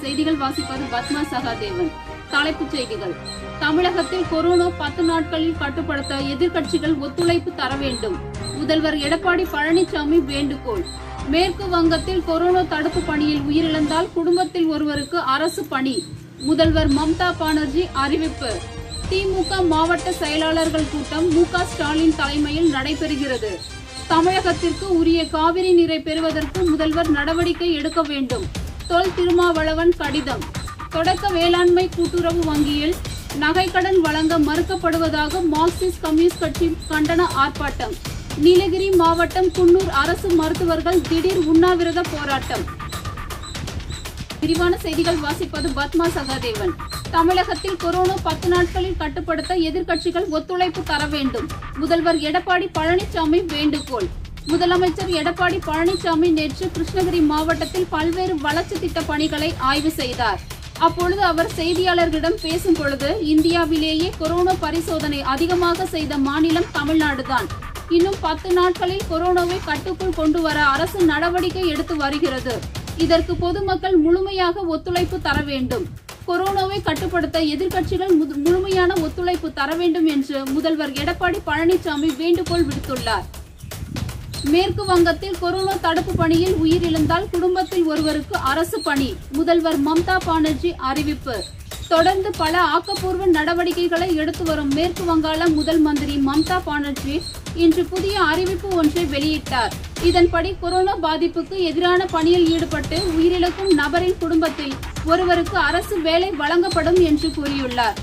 செய்திகள் வாசிப்பது பத்மா சகாதேவன் தலைப்புச் செய்திகள் தமிழகத்தில் கொரோனா பத்து நாட்களில் கட்டுப்படுத்த எதிர்க்கட்சிகள் ஒத்துழைப்பு தர வேண்டும் முதல்வர் எடப்பாடி பழனிசாமி வேண்டுகோள் மேற்கு வங்கத்தில் கொரோனா தடுப்பு பணியில் உயிரிழந்தால் குடும்பத்தில் ஒருவருக்கு அரசு பணி முதல்வர் மம்தா பானர்ஜி அறிவிப்பு திமுக மாவட்ட செயலாளர்கள் கூட்டம் மு க ஸ்டாலின் தலைமையில் நடைபெறுகிறது தமிழகத்திற்கு உரிய காவிரி நீரை பெறுவதற்கு முதல்வர் நடவடிக்கை எடுக்க வேண்டும் தொல் திருமாவளவன் கடிதம் தொடக்க வேளாண்மை கூட்டுறவு வங்கியில் நகைக்கடன் வழங்க மறுக்கப்படுவதாக மார்க்சிஸ்ட் கம்யூனிஸ்ட் கட்சி கண்டன ஆர்ப்பாட்டம் நீலகிரி மாவட்டம் குன்னூர் அரசு மருத்துவர்கள் திடீர் உண்ணாவிரத போராட்டம் விரிவான செய்திகள் வாசிப்பது பத்மா சகாதேவன் தமிழகத்தில் கொரோனா பத்து நாட்களில் கட்டுப்படுத்த எதிர்க்கட்சிகள் ஒத்துழைப்பு தர வேண்டும் முதல்வர் எடப்பாடி பழனிசாமி வேண்டுகோள் முதலமைச்சர் எடப்பாடி பழனிசாமி நேற்று கிருஷ்ணகிரி மாவட்டத்தில் பல்வேறு வளர்ச்சி திட்ட பணிகளை ஆய்வு செய்தார் அப்பொழுது அவர் செய்தியாளர்களிடம் பேசும் பொழுது இந்தியாவிலேயே கொரோனா பரிசோதனை அதிகமாக செய்த மாநிலம் தமிழ்நாடுதான் இன்னும் பத்து நாட்களில் கொரோனாவை கட்டுக்குள் கொண்டு வர அரசு நடவடிக்கை எடுத்து வருகிறது இதற்கு பொதுமக்கள் முழுமையாக ஒத்துழைப்பு தர வேண்டும் கொரோனாவை கட்டுப்படுத்த எதிர்க்கட்சிகள் முது- முழுமையான ஒத்துழைப்பு தர வேண்டும் என்று முதல்வர் எடப்பாடி பழனிசாமி வேண்டுகோள் விடுத்துள்ளார் மேற்கு வங்கத்தில் கொரோனா தடுப்பு பணியில் உயிரிழந்தால் குடும்பத்தில் ஒருவருக்கு அரசு பணி முதல்வர் மம்தா பானர்ஜி அறிவிப்பு தொடர்ந்து பல ஆக்கப்பூர்வ நடவடிக்கைகளை எடுத்து வரும் மேற்கு வங்காள முதல் மந்திரி மம்தா பானர்ஜி இன்று புதிய அறிவிப்பு ஒன்றை வெளியிட்டார் இதன்படி கொரோனா பாதிப்புக்கு எதிரான பணியில் ஈடுபட்டு உயிரிழக்கும் நபரின் குடும்பத்தில் ஒருவருக்கு அரசு வேலை வழங்கப்படும் என்று கூறியுள்ளார்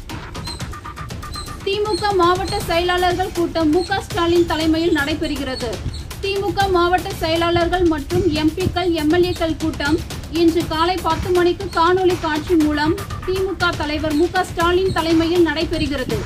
திமுக மாவட்ட செயலாளர்கள் கூட்டம் மு க ஸ்டாலின் தலைமையில் நடைபெறுகிறது திமுக மாவட்ட செயலாளர்கள் மற்றும் எம்பிக்கள் எம்எல்ஏக்கள் கூட்டம் இன்று காலை பத்து மணிக்கு காணொலி காட்சி மூலம் திமுக தலைவர் மு க ஸ்டாலின் தலைமையில் நடைபெறுகிறது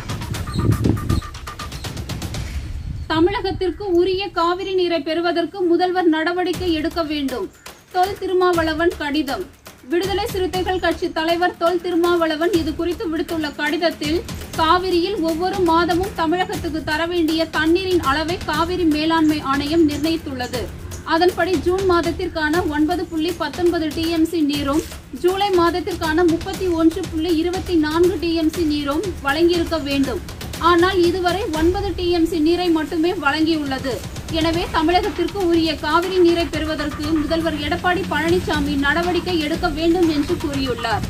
தமிழகத்திற்கு உரிய காவிரி நீரை பெறுவதற்கு முதல்வர் நடவடிக்கை எடுக்க வேண்டும் தொல் திருமாவளவன் கடிதம் விடுதலை சிறுத்தைகள் கட்சி தலைவர் தொல் திருமாவளவன் இது குறித்து விடுத்துள்ள கடிதத்தில் காவிரியில் ஒவ்வொரு மாதமும் தமிழகத்துக்கு தர வேண்டிய தண்ணீரின் அளவை காவிரி மேலாண்மை ஆணையம் நிர்ணயித்துள்ளது அதன்படி ஜூன் மாதத்திற்கான ஒன்பது புள்ளி பத்தொன்பது டிஎம்சி நீரும் ஜூலை மாதத்திற்கான முப்பத்தி ஒன்று புள்ளி இருபத்தி நான்கு டிஎம்சி நீரும் வழங்கியிருக்க வேண்டும் ஆனால் இதுவரை ஒன்பது டிஎம்சி நீரை மட்டுமே வழங்கியுள்ளது எனவே தமிழகத்திற்கு உரிய காவிரி நீரை பெறுவதற்கு முதல்வர் எடப்பாடி பழனிசாமி நடவடிக்கை எடுக்க வேண்டும் என்று கூறியுள்ளார்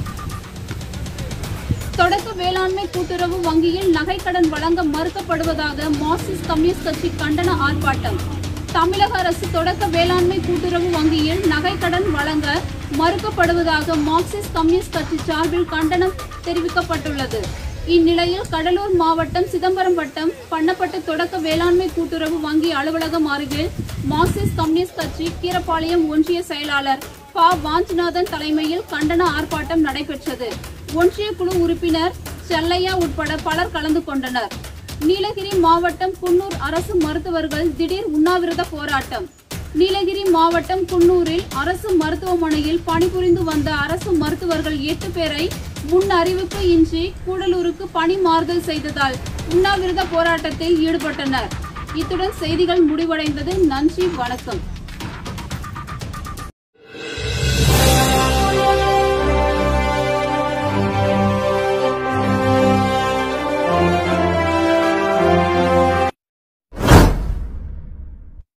தொடக்க வேளாண்மை கூட்டுறவு வங்கியில் நகைக்கடன் வழங்க மறுக்கப்படுவதாக மார்க்சிஸ்ட் கம்யூனிஸ்ட் கட்சி கண்டன ஆர்ப்பாட்டம் தமிழக அரசு தொடக்க வேளாண்மை கூட்டுறவு வங்கியில் நகைக்கடன் வழங்க மறுக்கப்படுவதாக மார்க்சிஸ்ட் கம்யூனிஸ்ட் கட்சி சார்பில் கண்டனம் தெரிவிக்கப்பட்டுள்ளது இந்நிலையில் கடலூர் மாவட்டம் சிதம்பரம் வட்டம் பண்ணப்பட்ட தொடக்க வேளாண்மை கூட்டுறவு வங்கி அலுவலகம் அருகில் மார்க்சிஸ்ட் கம்யூனிஸ்ட் கட்சி கீரப்பாளையம் ஒன்றிய செயலாளர் ப வாஞ்சிநாதன் தலைமையில் கண்டன ஆர்ப்பாட்டம் நடைபெற்றது ஒன்றிய குழு உறுப்பினர் செல்லையா உட்பட பலர் கலந்து கொண்டனர் நீலகிரி மாவட்டம் குன்னூர் அரசு மருத்துவர்கள் திடீர் உண்ணாவிரத போராட்டம் நீலகிரி மாவட்டம் குன்னூரில் அரசு மருத்துவமனையில் பணிபுரிந்து வந்த அரசு மருத்துவர்கள் எட்டு பேரை முன் அறிவிப்பு இன்றி கூடலூருக்கு பணி மாறுதல் செய்ததால் உண்ணாவிரத போராட்டத்தில் ஈடுபட்டனர் இத்துடன் செய்திகள் முடிவடைந்தது நன்றி வணக்கம்